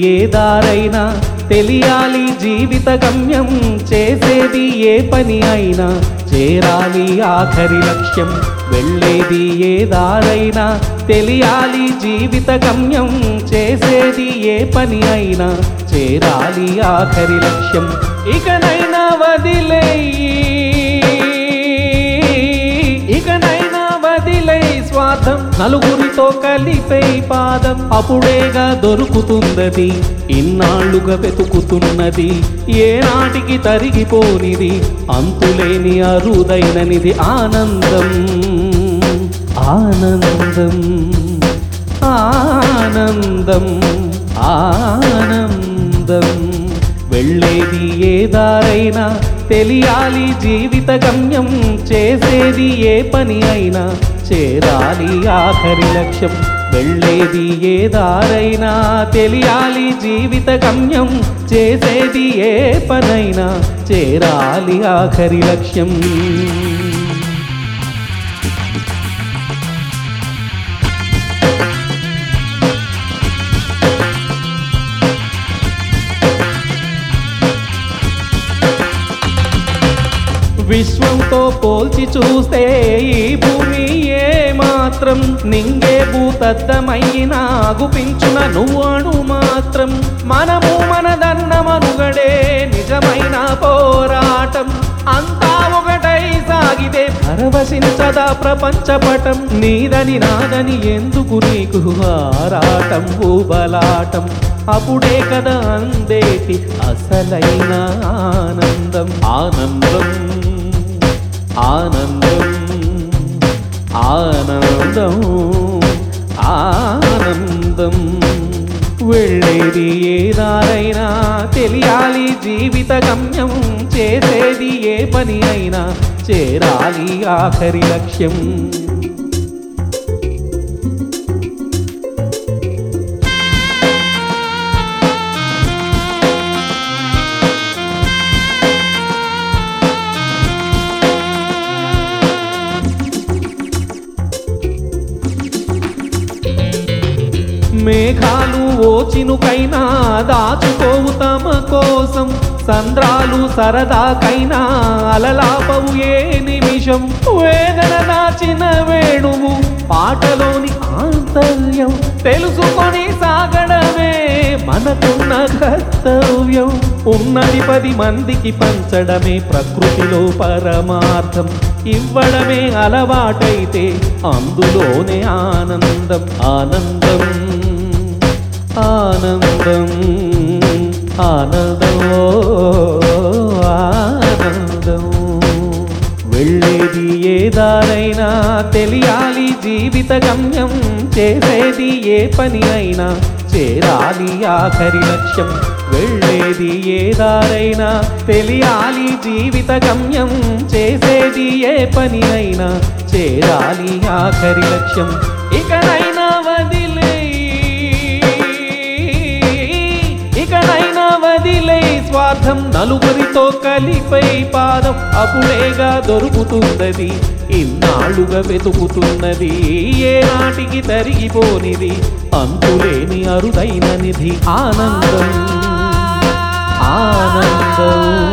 ఏ దారైనా తెలియాలి జీవిత గమ్యం చేసేది ఏ పని అయినా చేరాలి ఆఖరి లక్ష్యం వెళ్ళేది ఏ దారైనా తెలియాలి జీవిత గమ్యం చేసేది ఏ పని అయినా చేరాలి ఆఖరి లక్ష్యం ఇకనైనా వదిలేయి ఇకనైనా వదిలే స్వార్థం నలుగురితో కలిపే పాదం అప్పుడేగా దొరుకుతున్నది ఇన్నాళ్ళుగా వెతుకుతున్నది ఏనాటికి తరిగిపోనిది అంతులేని అరుదైననిది ఆనందం ఆనందం ఆనందం ఆనందం వెళ్ళేది ఏ దారైనా తెలియాలి జీవిత గమ్యం చేసేది ఏ పని అయినా చేరాలి ఆఖరి లక్ష్యం వెళ్ళేది ఏ దారైనా తెలియాలి జీవిత గమ్యం చేసేది ఏ పనైనా చేరాలి ఆఖరి లక్ష్యం విశ్వంతో పోల్చి చూస్తే ఈ భూమి ఏ మాత్రం నింగే భూతద్దమైనా గుపించున నువ్వు అణు మాత్రం మనము మనదన్న మనుగడే నిజమైన పోరాటం అంతా ఒకటై సాగితే పరవశించదా ప్రపంచపటం నీదని నాదని ఎందుకు నీకు ఆరాటం ఊబలాటం అప్పుడే కదా అందేటి అసలైన ఆనందం ఆనందం ఆనందం ఆనందం ఆనందం వెళ్ళేది ఏ దారైనా తెలియాలి జీవిత గమ్యం చేసేది ఏ పని అయినా చేరాలి ఆఖరి లక్ష్యం మేఘాలు ఓ చినుకైనా దాచుకోవు తమ కోసం సంద్రాలు సరదాకైనా అలలాపవు ఏ నిమిషం వేదన దాచిన వేణువు పాటలోని ఆంతర్యం తెలుసుకొని సాగడమే మనకున్న కర్తవ్యం ఉన్నది పది మందికి పంచడమే ప్రకృతిలో పరమార్థం ఇవ్వడమే అలవాటైతే అందులోనే ఆనందం ఆనందం ఆనందం ఆనందం ఆనందం వెళ్ళేది ఏ దారైనా తెలియాలి జీవిత గమ్యం చేసేది ఏ పని అయినా చేరాలి ఆఖరి లక్ష్యం వెళ్ళేది ఏ దారైనా తెలియాలి జీవిత గమ్యం చేసేది ఏ పని అయినా చేరాలి ఆఖరి లక్ష్యం ఇకనైనా వదిలేయి ఇకనైనా వదిలే స్వార్థం నలుగురితో కలిపై పాదం అప్పుడేగా దొరుకుతున్నది ఇన్నాళ్ళుగా వెతుకుతున్నది ఏ నాటికి తరిగిపోనిది అంతులేని అరుదైన నిధి ఆనందం ఆనందం